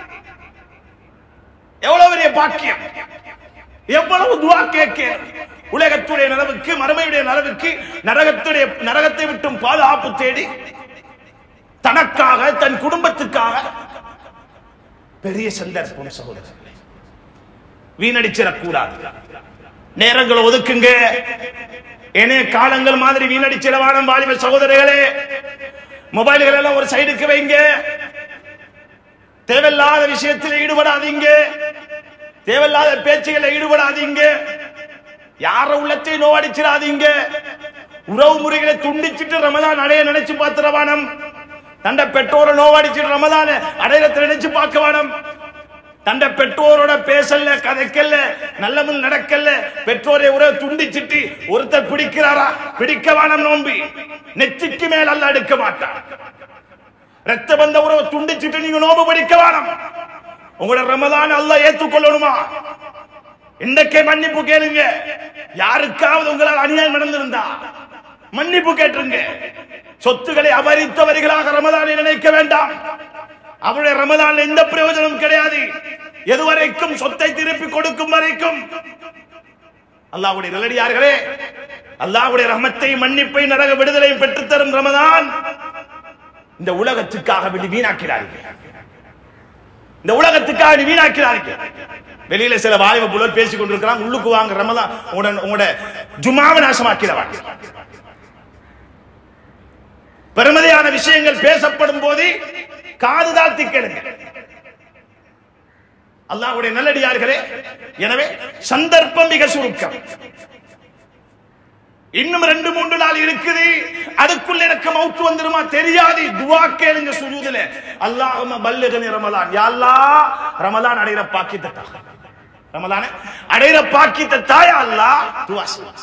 எவ்வளவு பெரிய பாக்கியம் எவ்வளவு துவா கேட்க உலகத்துடைய நலவுக்கு மறுமையுடைய நலவுக்கு நரகத்துடைய நரகத்தை விட்டும் பாதுகாப்பு தேடி தனக்காக தன் குடும்பத்துக்காக பெரிய சந்தர்ப்பம் சகோதரர்களே வீணடிச்சிடக்கூடாது நேரங்களை ஒதுக்குங்க ஏனே காலங்கள் மாதிரி வீணடிச்சிடவான வாலிப சகோதரர்களே மொபைல்கள் எல்லாம் ஒரு சைடுக்கு வைங்க தேவையில்லாத விஷயத்தில் ஈடுபடாதீங்க தேவையில்லாத பேச்சுகளை ஈடுபடாதீங்க யார உள்ளத்தை நோவடிச்சிடாதீங்க உறவு முறைகளை துண்டிச்சிட்டு ரமதான் அடைய நினைச்சு பார்த்துறவானம் தண்ட பெற்றோரை நோவடிச்சிட்டு ரமதான அடையத்தை நினைச்சு பார்க்க வேணும் தண்ட பெற்றோரோட பேசல கதைக்கல்ல நல்லமும் நடக்கல பெற்றோரை உறவு துண்டிச்சிட்டு ஒருத்தர் பிடிக்கிறாரா பிடிக்க வேணாம் நோம்பி நெத்திக்கு மேல் அல்ல எடுக்க மாட்டான் ரத்த பந்த உறவை துண்டிச்சிட்டு நீங்க நோம்பு பிடிக்க வேணாம் உங்களோட ரமதான் அல்லாஹ் ஏத்துக்கொள்ளணுமா இன்றைக்கே மன்னிப்பு கேளுங்க யாருக்காவது உங்களால் அநியாயம் நடந்திருந்தா மன்னிப்பு கேட்டுருங்க சொத்துக்களை அபரித்தவர்களாக ரமதானை நினைக்க வேண்டாம் அவருடைய ரமதான் எந்த பிரயோஜனம் கிடையாது எதுவரைக்கும் சொத்தை திருப்பி கொடுக்கும் வரைக்கும் அல்லாஹ்வுடைய நல்லடியார்களே அல்லாஹ்வுடைய ரஹமத்தை மன்னிப்பை நரக விடுதலையும் பெற்றுத்தரும் ரமதான் இந்த உலகத்துக்காக வேண்டி வீணாக்கிறார்கள் இந்த உலகத்துக்காக நீ வீணாக்கிறார்கள் வெளியில சில வாய்வு புலர் பேசிக் கொண்டிருக்கிறான் உள்ளுக்கு வாங்க ரமதான் உங்களோட உங்களோட ஜுமாவை நாசமாக்கிறவன் பெருமதியான விஷயங்கள் பேசப்படும் போது காது தாழ்த்தி கேளுங்க அல்லாஹ்வுடைய நல்லடியார்களே எனவே சந்தர்ப்பம் மிக சுருக்கம் இன்னும் ரெண்டு மூன்று நாள் இருக்குது அதுக்குள்ள எனக்கு மவுத்து வந்துருமா தெரியாது துவா கேளுங்க சுஜூதுல அல்லாஹும்ம பல்லிகனி ரமலான் யா அல்லாஹ் ரமலான் அடையிற பாக்கித்தா ரமலான அடையிற பாக்கித்தா யா அல்லாஹ் துவா செய்யுங்க.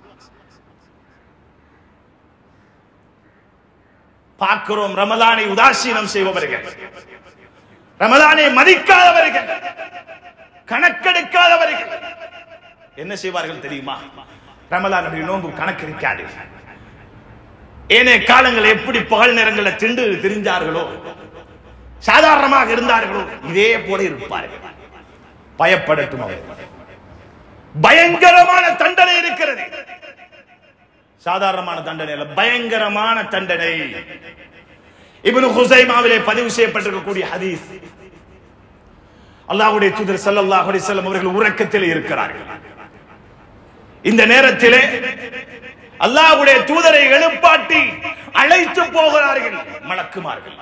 பார்க்கிறோம் ரமலானை உதாசீனம் செய்பவர்கள் ரமலானை மதிக்காதவர்கள் கணக்கெடுக்காதவர்கள் என்ன செய்வார்கள் தெரியுமா ரமலானுடைய நோன்பு கணக்கு இருக்காது ஏனைய காலங்கள் எப்படி பகல் நேரங்களில் திண்டு திரிஞ்சார்களோ சாதாரணமாக இருந்தார்களோ இதே போல இருப்பார்கள் பயப்படட்டும் அவர்கள் பயங்கரமான தண்டனை இருக்கிறது சாதாரணமான தண்டனை அல்ல பயங்கரமான தண்டனை இப்னு ஹுசைமாவிலே பதிவு செய்யப்பட்டிருக்கக்கூடிய ஹதீஸ் அல்லாஹ்வுடைய தூதர் ஸல்லல்லாஹு அலைஹி வஸல்லம் அவர்கள் உறக்கத்தில் இருக்கிறார்கள் இந்த நேரத்திலே அல்லாஹ்வுடைய தூதரை எழுப்பாட்டி அழைத்து போகிறார்கள் மலக்குமார்கள்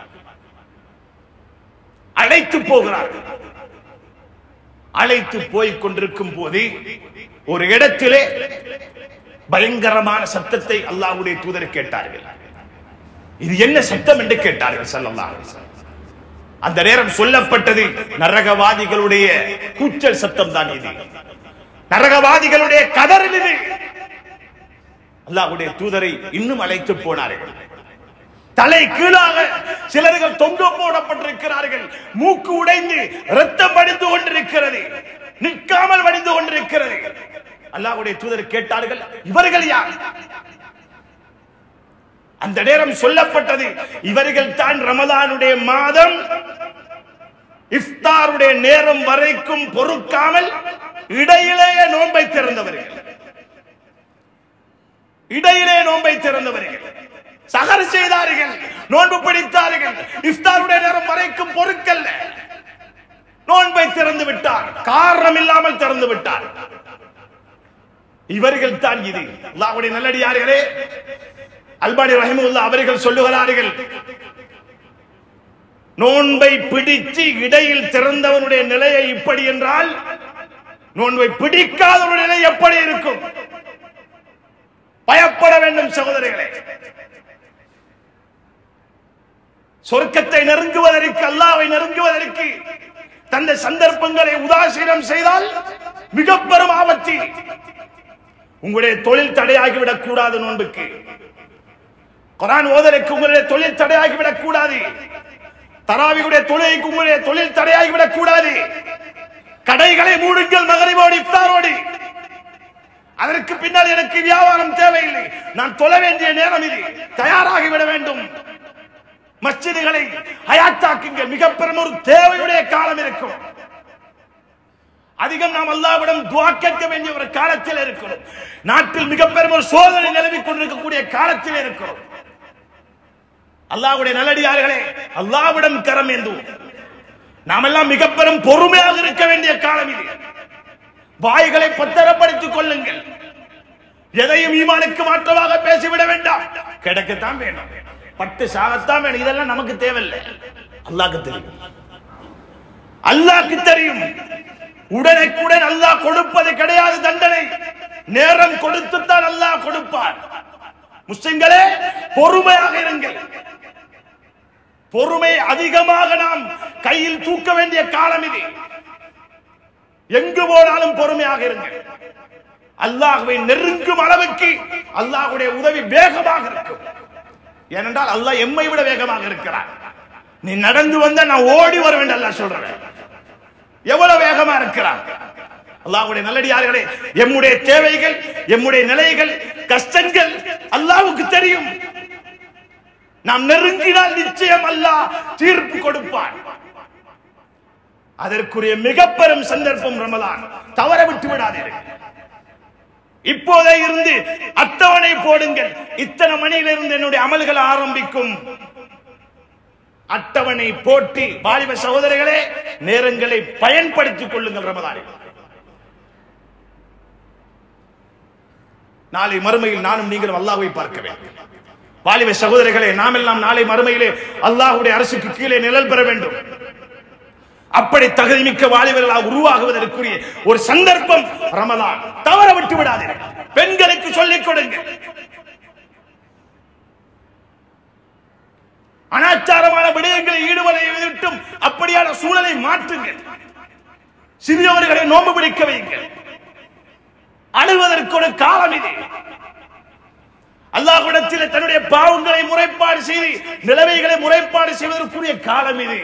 அழைத்து போகிறார்கள் அழைத்து போய் கொண்டிருக்கும் போது ஒரு இடத்திலே பயங்கரமான சத்தத்தை அல்லாஹ்வுடைய தூதர் கேட்டார்கள் இது என்ன சத்தம் என்று கேட்டார்கள் ஸல்லல்லாஹு அலைஹி வஸல்லம் அந்த நேரம் சொல்லப்பட்டது நரகவாதிகளுடைய கூச்சல் சத்தம் தான் இது நரகவாதிகளுடைய கதறல் இது அல்லாஹ்வுடைய தூதரை இன்னும் அழைத்து போனார்கள் தலை கீழாக சிலர்கள் தொங்க போடப்பட்டிருக்கிறார்கள் மூக்கு உடைந்து ரத்தம் வடிந்து கொண்டிருக்கிறது நிற்காமல் வடிந்து கொண்டிருக்கிறது அல்லாஹ்வுடைய தூதர் கேட்டார்கள் இவர்கள் யார் அந்த நேரம் சொல்லப்பட்டது இவர்கள் தான் ரமலானுடைய மாதம் இஃப்தாருடைய நேரம் வரைக்கும் பொறுக்காமல் இடையிலேயே நோன்பை திறந்தவர்கள் இடையிலே நோன்பை திறந்தவர்கள் சகர் செய்தார்கள் நோன்பு பிடித்தார்கள் இஃப்தாருடைய நேரம் வரைக்கும் பொறுக்கல்ல நோன்பை திறந்து விட்டார் காரணம் இல்லாமல் திறந்து விட்டார் இவர்கள் தான் இது அல்லாஹ்வுடைய நல்லடியார்களே அல்பானி ரஹிமுல்லா அவர்கள் சொல்லுகிறார்கள் நோன்பை பிடித்து இடையில் திறந்தவனுடைய நிலையை இப்படி என்றால் நோன்பை பிடிக்காதவனுடைய நிலை எப்படி இருக்கும் பயப்பட வேண்டும் சகோதரிகளே சொர்க்கத்தை நெருங்குவதற்கு அல்லாவை நெருங்குவதற்கு தந்த சந்தர்ப்பங்களை உதாசீனம் செய்தால் மிக பெரும் ஆபத்து உங்களுடைய தொழில் தடையாகிவிடக் கூடாது நோன்புக்கு குரான் ஓதலுக்கு உங்களுடைய தொழில் தடையாகிவிடக் கூடாது தராவியுடைய தொழிலுக்கு உங்களுடைய தொழில் தடையாகிவிடக் கூடாது கடைகளை மூடுங்கள் மகரிவோடு இஃப்தாரோடு அதற்கு பின்னால் எனக்கு வியாபாரம் தேவையில்லை நான் தொழ வேண்டிய நேரம் இது தயாராகி விட வேண்டும் மஸ்ஜிதுகளை ஹயாத்தாக்குங்க மிக பெரும் ஒரு தேவையுடைய காலம் இருக்கும் அதிகம் நாம் அல்லாவிடம் துவா கேட்க வேண்டிய ஒரு காலத்தில் இருக்கிறோம் நாட்டில் மிக பெரும் ஒரு சோதனை நிலவிக் கொண்டிருக்கக்கூடிய காலத்தில் இருக்கிறோம் அல்லாஹ்வுடைய நல்லடியார்களே அல்லாவிடம் கரம் ஏந்துவோம் நாம் எல்லாம் மிக பெரும் பொறுமையாக இருக்க வேண்டிய காலம் இது வாய்களை பத்திரப்படுத்திக் கொள்ளுங்கள் எதையும் ஈமானுக்கு மாற்றமாக பேசிவிட வேண்டாம் கிடைக்கத்தான் வேண்டாம் பட்டு சாகத்தான் வேணும் இதெல்லாம் நமக்கு தேவையில்லை அல்லாஹ்க்கு தெரியும் அல்லாஹ்க்கு தெரியும் உடனுக்குடன் அல்லாஹ் கொடுப்பது கிடையாது தண்டனை நேரம் கொடுத்துத்தான் அல்லாஹ் கொடுப்பார் முஸ்லிம்களே பொறுமையாக இருங்கள் பொறுமை அதிகமாக நாம் கையில் தூக்க வேண்டிய காலம் இது எங்கு போனாலும் பொறுமையாக இருங்கள் அல்லாஹ்வை நெருங்கும் அளவுக்கு அல்லாஹ்வுடைய உதவி வேகமாக இருக்கும் ஏனென்றால் அல்லாஹ் எம்மை விட வேகமாக இருக்கிறார் நீ நடந்து வந்த நான் ஓடி வர வேண்டும் அல்லாஹ் சொல்றேன் எவ்வளவு வேகமா இருக்கிறார் அல்லாஹ்வுடைய நல்லடியார்களே எம்முடைய தேவைகள் எம்முடைய நிலைகள் கஷ்டங்கள் அல்லாஹ்வுக்கு தெரியும் நாம் நெருங்கினால் நிச்சயம் அல்லாஹ் தீர்ப்பு கொடுப்பான் அதற்குரிய மிக பெரும் சந்தர்ப்பம் ரமலான் தவற விட்டு விடாதீர்கள் இப்போதே இருந்து அட்டவணை போடுங்கள் இத்தனை மணியிலிருந்து என்னுடைய அமல்கள் ஆரம்பிக்கும் அட்டவணை போட்டி வாலிப சகோதரர்களே நேரங்களை பயன்படுத்திக் கொள்ளுங்கள் ரமதானில் நாளை மறுமையில் நானும் நீங்களும் அல்லாஹ்வை பார்க்க வேண்டும் வாலிப சகோதரர்களே நாம் எல்லாம் நாளை மறுமையிலே அல்லாஹ்வுடைய அரசுக்கு கீழே நிழல் பெற வேண்டும் அப்படி தகுதிமிக்க வாலிபர்களாக உருவாகுவதற்குரிய ஒரு சந்தர்ப்பம் ரமலான் தவற விட்டு விடாதீர்கள் பெண்களுக்கு சொல்லிக் கொடுங்க அனாச்சாரமான விடயங்களை ஈடுபதை விட்டும் அப்படியான சூழலை மாற்றுங்கள் சிறியவர்களை நோம்பு பிடிக்க வையுங்கள் அழுவதற்கு ஒரு காலம் இது அல்லாஹ்விடத்தில் தன்னுடைய பாவங்களை முறைப்பாடு செய்து நிலைமைகளை முறைப்பாடு செய்வதற்குரிய காலம் இது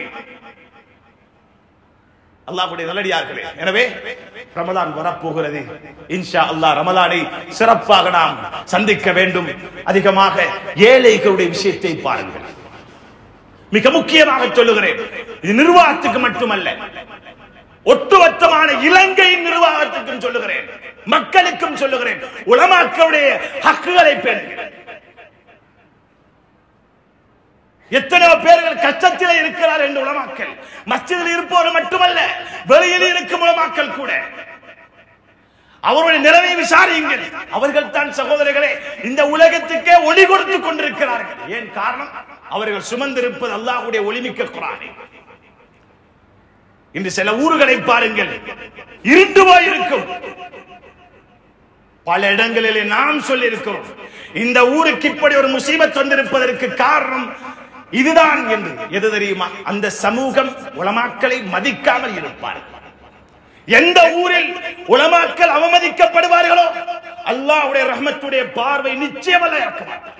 அல்லாஹ்வுடைய நல்லடியார்களே எனவே ரமலான் வரப்போகிறது இன்ஷா அல்லாஹ் ரமலானை சிறப்பாக நாம் சந்திக்க வேண்டும் அதிகமாக ஏழைகளுடைய விஷயத்தை பாருங்கள் மிக முக்கியமாக சொல்லுகிறேன் இது நிர்வாகத்துக்கு மட்டுமல்ல ஒட்டுமொத்தமான இலங்கையின் நிர்வாகத்துக்கும் சொல்லுகிறேன் மக்களுக்கும் சொல்லுகிறேன் உலமாக்களுடைய ஹக்குகளை பேணுங்கள் எத்தனையோ பேர்கள் கஷ்டத்தில் இருக்கிறார் என்று உலமாக்கல் மஸ்ஜிதில் இருப்பவர் மட்டுமல்ல வெளியில் இருக்கும் உலமாக்கல் கூட அவருடைய நிலைமை விசாரியுங்கள் அவர்கள் தான் சகோதரர்களே இந்த உலகத்துக்கே ஒளி கொடுத்து கொண்டிருக்கிறார்கள் ஏன் காரணம் அவர்கள் சுமந்திருப்பது அல்லாஹ்வுடைய ஒளிமிக்க குரானை இன்று சில ஊர்களை பாருங்கள் இருண்டு போய் இருக்கும் பல இடங்களிலே நாம் சொல்லி இருக்கிறோம் இந்த ஊருக்கு இப்படி ஒரு முசீபத் வந்திருப்பதற்கு காரணம் இதுதான் என்று எது தெரியுமா அந்த சமூகம் உலமாக்களை மதிக்காமல் இருப்பார்கள் எந்த ஊரில் உலமாக்கள் அவமதிக்கப்படுவார்களோ அல்லாஹ்வுடைய ரஹ்மத்துடைய பார்வை நிச்சயமல்ல இறக்க மாட்டார்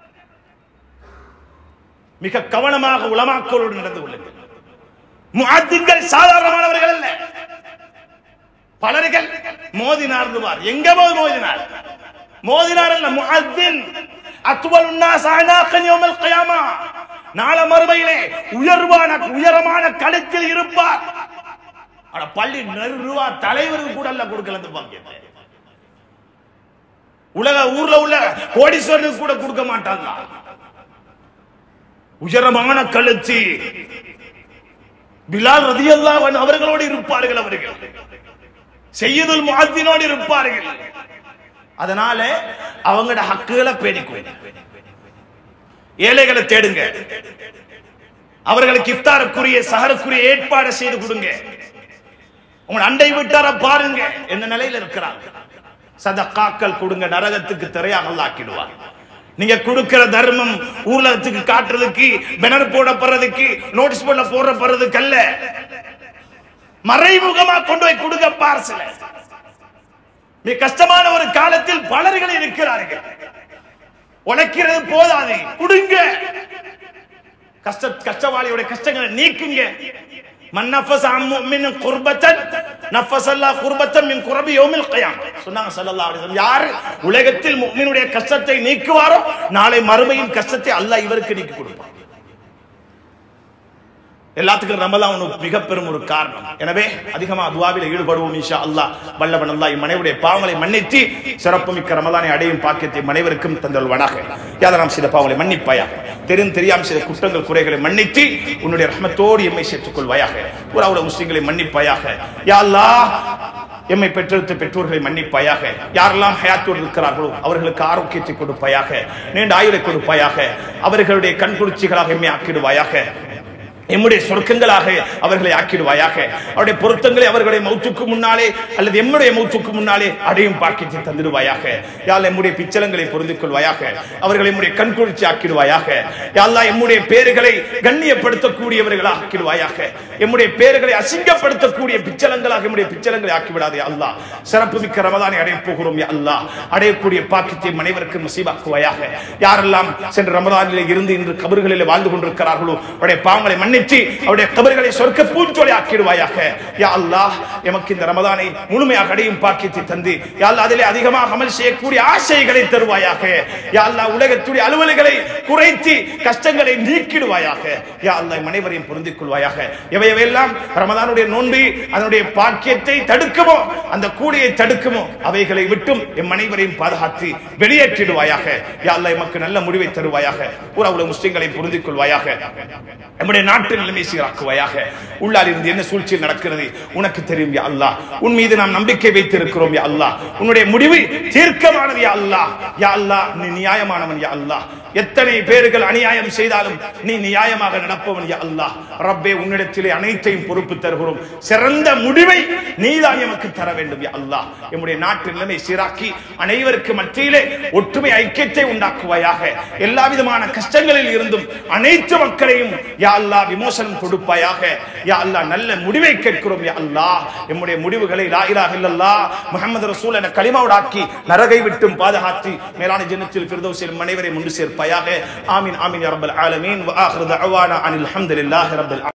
மிக கவனமாக உலமாக்களோடு நடந்து கொள்ளுங்கள் முஅத்தின்கள் சாதாரணமானவர்கள் அல்ல பலர்கள் மோதினார் எங்க போய் மோதினார் மோதினார் அல்ல முஅத்தின் அத்வல் உன்னாஸ் அனாகன் யௌமல் கியாமா நாள மறுமையிலே உயர்வான உயரமான கழுத்தில் இருப்பார் அட பள்ளி நெருவா தலைவருக்கு கூட அல்ல கொடுக்கல இந்த பாக்கியத்தை உலக ஊர்ல உள்ள கோடீஸ்வரனுக்கு கூட கொடுக்க மாட்டாங்க உயரமான கழுத்து பிலால் ரதியல்லாஹு அன்ஹு அவர்களோடு இருப்பார்கள் அவர்கள் செய்யுதுல் முஅத்தினோடு இருப்பார்கள் அதனால அவங்களோட ஹக்குகளை பேணிக்கொள்ளுங்க ஏழைகளை தேடுங்க அவர்களுக்கு இஃப்தாருக்குரிய சஹருக்குரிய ஏற்பாடு செய்து கொடுங்க உங்க அண்டை விட்டார பாருங்க என்ன நிலையில இருக்கிறாங்க சதக்காக்கள் கொடுங்க நரகத்துக்கு திரையாக ஆக்கிடுவார் நீங்க கொடுக்கிற தர்மம் ஊர்லகத்துக்கு காட்டுறதுக்கு பெனர் போடப்படுறதுக்கு நோட்டீஸ் போர்ட்ல போடுறதுக்கு அல்ல மறைமுகமா கொண்டு போய் கொடுங்க பார்சல மிக கஷ்டமான ஒரு காலத்தில் பலர்கள் இருக்கிறார்கள் உழைக்கிறது போதாது கொடுங்க கஷ்ட கஷ்டவாளியோட கஷ்டங்களை நீக்குங்க மன் நஃபஸ அன் முஃமினின் குர்பத்தன் நஃபஸல்லாஹ் குர்பத்தன் மின் குரபி யௌமில் கியாமah சொன்னாங்க ஸல்லல்லாஹு அலைஹி வஸல்லம் யார் உலகத்தில் முஃமினுடைய கஷ்டத்தை நீக்குவாரோ நாளை மறுமையின் கஷ்டத்தை அல்லாஹ் இவருக்கு நீக்கி கொடுப்பான் எல்லாத்துக்கும் ரமலான் ஒரு மிக பெரும் ஒரு காரணம் எனவே அதிகமா துவாவில ஈடுபடுவோம் இன்ஷா அல்லாஹ் வல்லவன் அல்லாஹ் இம்மனைவுடைய பாவங்களை மன்னித்து சிறப்புமிக்க ரமலானை அடையும் பாக்கியத்தை மனைவருக்கும் தந்தல்வனாக யாதராம் செய்த பாவங்களை மன்னிப்பாயாக தெரிந்து தெரியாமல் செய்த குற்றங்கள் குறைகளை மன்னித்து உன்னுடைய ரஹ்மத்தோடு எம்மை சேர்த்துக் கொள்வாயாக ஒரு முஸ்லிம்களை மன்னிப்பாயாக யா அல்லாஹ் எம்மை பெற்றெடுத்த பெற்றோர்களை மன்னிப்பாயாக யாரெல்லாம் ஹயாத்தோடு இருக்கிறார்களோ அவர்களுக்கு ஆரோக்கியத்தை கொடுப்பாயாக நீண்ட ஆயுளை கொடுப்பாயாக அவர்களுடைய கண்குளிர்ச்சிகளாக எம்மை ஆக்கிடுவாயாக எம்முடைய சொர்க்கங்களாக அவர்களை ஆக்கிடுவாயாக அவருடைய பொருத்தங்களை அவர்களுடைய மௌத்துக்கு முன்னாலே அல்லது எம்முடைய மௌத்துக்கு முன்னாலே அடையும் பாக்கியத்தை தந்திடுவாயாக யாழ் எம்முடைய பிச்சலங்களை பொருந்திக் கொள்வாயாக அவர்களை எம்முடைய கண்குளிர்ச்சி ஆக்கிடுவாயாக யாழ்லா எம்முடைய பேர்களை கண்ணியப்படுத்தக்கூடியவர்களாக ஆக்கிடுவாயாக எம்முடைய பேர்களை அசிங்கப்படுத்தக்கூடிய பிச்சலங்களாக எம்முடைய பிச்சலங்களை ஆக்கிவிடாதே அல்லாஹ் சிறப்பு மிக்க ரமதானை அடைய போகிறோம் யா அல்லாஹ் அடையக்கூடிய பாக்கியத்தை மனைவருக்கு நசீபாக்குவாயாக யாரெல்லாம் சென்ற ரமதானிலே இருந்து இன்று கபர்களில் வாழ்ந்து கொண்டிருக்கிறார்களோ அவருடைய பாவங்களை மன்னித்து அவருடைய கபர்களை சொர்க்க பூஞ்சோலை ஆக்கிடுவாயாக யா அல்லாஹ் எமக்கு இந்த ரமதானை முழுமையாக அடையும் பாக்கியத்தை தந்து யா அல்லாஹ் அதிலே அதிகமாக அமல் செய்யக்கூடிய ஆசைகளை தருவாயாக யா அல்லாஹ் உலகத்துடைய அலுவல்களை குறைத்து கஷ்டங்களை நீக்கிடுவாயாக யா அல்லாஹ் எம் அனைவரையும் பொருந்திக் கொள்வாயாக எவையவையெல்லாம் ரமதானுடைய நோன்பு அதனுடைய பாக்கியத்தை தடுக்குமோ அந்த கூலியை தடுக்குமோ அவைகளை விட்டும் எம் அனைவரையும் பாதுகாத்து வெளியேற்றிடுவாயாக யா அல்லாஹ் எமக்கு நல்ல முடிவை தருவாயாக பூரா உலக முஸ்லிம்களை புரிந்து கொள்வாயாக நம்முடைய நாட்டு நிலைமை சீராக்குவாயாக உள்ளால் இருந்து என்ன சூழ்ச்சி நடக்கிறது உனக்கு தெரியும் யா அல்லாஹ் உன் மீது நாம் நம்பிக்கை வைத்திருக்கிறோம் யா அல்லாஹ் உன்னுடைய முடிவு தீர்க்கமானது யா அல்லாஹ் யா அல்லாஹ் நீ நியாயமானவன் யா அல்லாஹ் எத்தனை பேர்கள் அநியாயம் செய்தாலும் நீ நியாயமாக நடப்பவன் யா அல்லாஹ் ரப்பே உன்னிடத்திலே அனைத்தையும் பொறுப்பு தருகிறோம் சிறந்த முடிவை நீதான் எமக்கு தர வேண்டும் யா அல்லாஹ் எம்முடைய நாட்டு நிலைமை சீராக்கி அனைவருக்கு மத்தியிலே ஒற்றுமை ஐக்கியத்தை உண்டாக்குவாயாக எல்லா விதமான கஷ்டங்களில் இருந்தும் அனைத்து மக்களையும் யா அல்லாஹ் விமோசனம் கொடுப்பாயாக யா அல்லாஹ் நல்ல முடிவை கேட்கிறோம் யா அல்லாஹ் எம்முடைய முடிவுகளை லா இலாஹ இல்லல்லாஹ் முஹம்மது ரசூல் என கலிமாவுடாக்கி நரகை விட்டும் பாதுகாத்து மேலான ஜன்னத்தில் ஃபிர்தௌஸில் அனைவரை முண்டு சேர்ப்பாயாக ஆமீன் ஆமீன் யா ரப்பல் ஆலமீன் வ ஆখির தஅவானா அனில் ஹம்துலில்லாஹி ரப்பல்